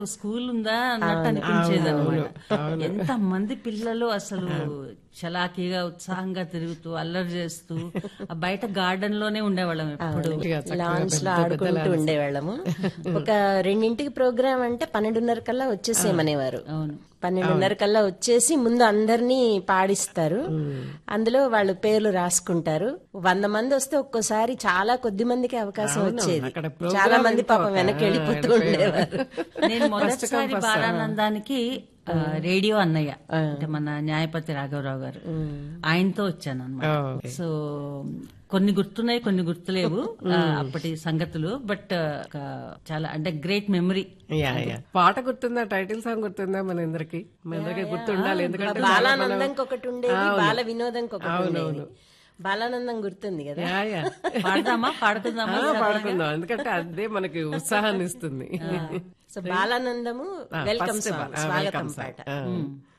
School ఉందా అన్నట్టు అనిపించేది అనమాట ఎంత మంది పిల్లలు అసలు చలాకీగా ఉత్సాహంగా తిరుగుతూ అల్లరి చేస్తూ ఆ బయట గార్డెన్ లోనే ఉండేవాళ్ళం ఎప్పుడు లాన్స్ లో ఆడుకుంటూ ఉండేవాళ్ళము ఒక రెండింటికి ప్రోగ్రామ్ అంటే పన్నెండున్నర కల్లా వచ్చేసేయమనేవారు అవును పన్నెండున్నర కల్లా వచ్చేసి ముందు అందరినీ పాడిస్తారు అందులో వాళ్ళు పేర్లు రాసుకుంటారు వంద మంది వస్తే ఒక్కోసారి చాలా కొద్ది మందికి అవకాశం వచ్చేది అక్కడ program చాలా మంది ఎంతో పాపం ఒక- వెనక్కి వెళ్ళిపోతూ ఉండేవారు నేను మొదటిసారి బాలానందానికి ఆ, రేడియో అన్నయ్య అంటే మన న్యాయపతి రాఘవరావు గారు ఆయనతో వచ్చాను అనమాట సో కొన్ని గుర్తున్నాయి కొన్ని గుర్తులేవు ఆ, అప్పటి సంగతులు బట్ చాలా అంటే గ్రేట్ మెమరీ యా యా పాట గుర్తుందా టైటిల్ సాంగ్ గుర్తుందా మన అందరికి మన అందరికి గుర్తుండాలి ఎందుకంటే బాలానందంకి ఒకటి ఉండేది బాల వినోదంకి ఒకటి ఉండేది బాలానందం గుర్తుంది కదా యా యా పాడదామా పాడుకుందామా ఆ, పాడుకుందాం ఎందుకంటే అదే మనకి ఉత్సాహాన్ని ఇస్తుంది so Balanandamu welcome First song ఆ, స్వాగతం welcome పాట song. ఆ.